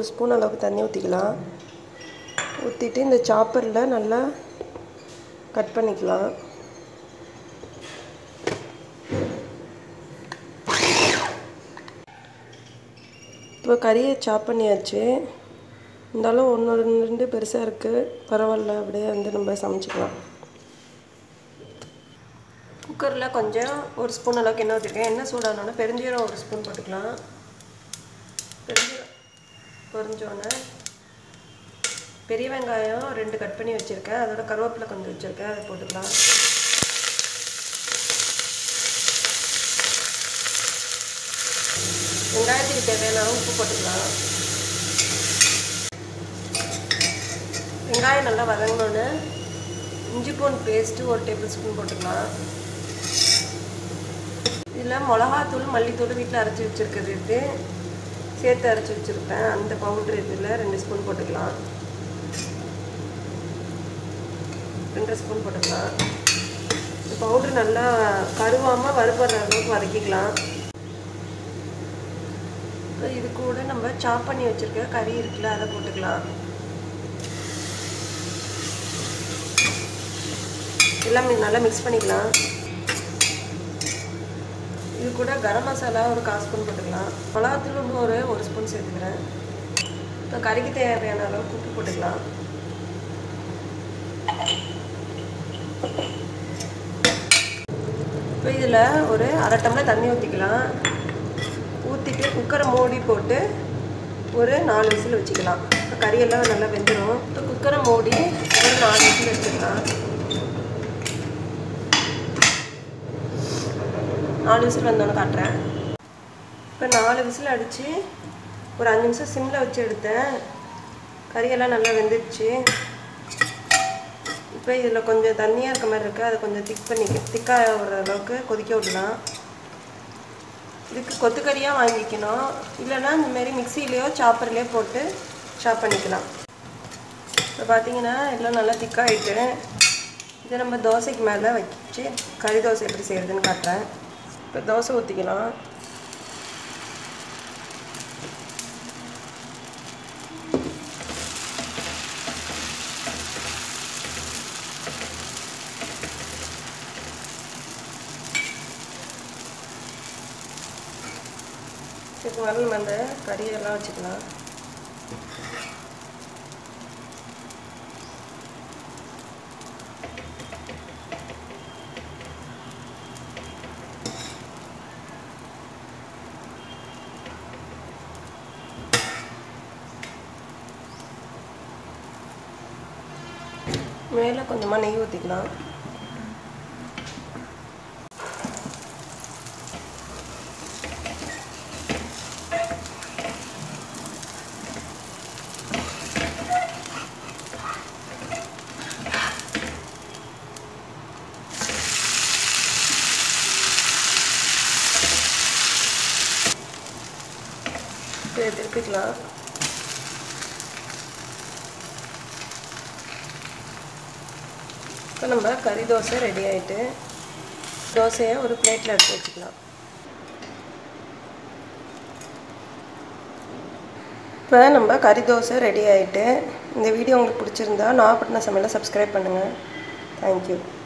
ஒரு ஸ்பூன் அளவுக்கு தண்ணி ஊற்றிக்கலாம் ஊற்றிட்டு இந்த சாப்பரில் நல்லா கட் பண்ணிக்கலாம் இப்போ கறியை சாப் பண்ணியாச்சு இருந்தாலும் ஒன்று ரெண்டு ரெண்டு பெருசாக இருக்குது பரவாயில்ல அப்படியே வந்து நம்ம சமைச்சிக்கலாம் குக்கரில் கொஞ்சம் ஒரு ஸ்பூன் அளவுக்கு எண்ணெய் ஊற்றிருக்கேன் எண்ணெய் சூடானோடனே பெருஞ்சீரம் ஒரு ஸ்பூன் போட்டுக்கலாம் பெருஞ்சீரம் பொரிஞ்சோடனே பெரிய வெங்காயம் ரெண்டு கட் பண்ணி வச்சுருக்கேன் அதோட கருவேப்பிலை கொஞ்சம் வச்சுருக்கேன் அதை போட்டுக்கலாம் வெங்காயத்துக்கு தேவையான உப்பு போட்டுக்கலாம் வெங்காயம் நல்லா வதங்கினோன்னு இஞ்சி பூண்டு பேஸ்ட்டு ஒரு டேபிள் ஸ்பூன் போட்டுக்கலாம் இதில் மிளகாத்தூள் மல்லித்தூள் வீட்டில் அரைச்சி வச்சுருக்குது இது சேர்த்து அரைச்சி வச்சுருப்பேன் அந்த பவுட்ரு இதில் ரெண்டு ஸ்பூன் போட்டுக்கலாம் ரெண்டு ஸ்பூன் போட்டுக்கலாம் இந்த பவுட்ரு நல்லா கருவாமல் வறுபடுற அளவுக்கு வதக்கிக்கலாம் இது கூட நம்ம சாப் பண்ணி வச்சுருக்க கறி இருக்குல்ல அதை போட்டுக்கலாம் எல்லாம் நல்லா மிக்ஸ் பண்ணிக்கலாம் இது கூட கரம் மசாலா ஒரு கால் ஸ்பூன் போட்டுக்கலாம் மிளகாத்தூள் ஒரு ஒரு ஸ்பூன் சேர்த்துக்கிறேன் இப்போ கறிக்கு தேவையான அளவுக்கு உப்பு போட்டுக்கலாம் இப்போ இதில் ஒரு அரை டம்ளர் தண்ணி ஊற்றிக்கலாம் ஊற்றிட்டு குக்கரை மூடி போட்டு ஒரு நாலு விசில் வச்சுக்கலாம் இப்போ கறியெல்லாம் நல்லா வெந்துடும் இப்போ குக்கரை மூடி ஒரு நாலு விசில் வச்சுக்கலாம் நாலு விசில் வந்தோன்னு காட்டுறேன் இப்போ நாலு விசில் அடித்து ஒரு அஞ்சு நிமிஷம் சிம்மில் வச்சு எடுத்தேன் கறியெல்லாம் நல்லா வெந்துடுச்சு இப்போ இதில் கொஞ்சம் தண்ணியாக இருக்க மாதிரி இருக்குது அதை கொஞ்சம் திக் பண்ணிக்க திக்காக விடுற அளவுக்கு கொதிக்க விடலாம் இதுக்கு கொத்துக்கறியாக வாங்கிக்கணும் இல்லைன்னா இந்தமாரி மிக்சிலேயோ சாப்பர்லேயோ போட்டு சாப் பண்ணிக்கலாம் இப்போ பார்த்தீங்கன்னா எல்லாம் நல்லா திக்காகிட்டு இதை நம்ம தோசைக்கு மேலே வச்சு கறி தோசை எப்படி செய்கிறதுன்னு காட்டுறேன் இப்போ தோசை ஊற்றிக்கலாம் இதுக்கு மேலே நம்ம அந்த கறியெல்லாம் வச்சுக்கலாம் மேலே கொஞ்சமாக நெய் ஊற்றிக்கலாம் இதை திருப்பிக்கலாம் இப்போ நம்ம கறி தோசை ரெடி ஆகிட்டு தோசையை ஒரு பிளேட்டில் எடுத்து வச்சுக்கலாம் இப்போ நம்ம கறி தோசை ரெடி ஆகிட்டு இந்த வீடியோ உங்களுக்கு பிடிச்சிருந்தா நான் பட்டின சமையலை சப்ஸ்கிரைப் பண்ணுங்கள் தேங்க்யூ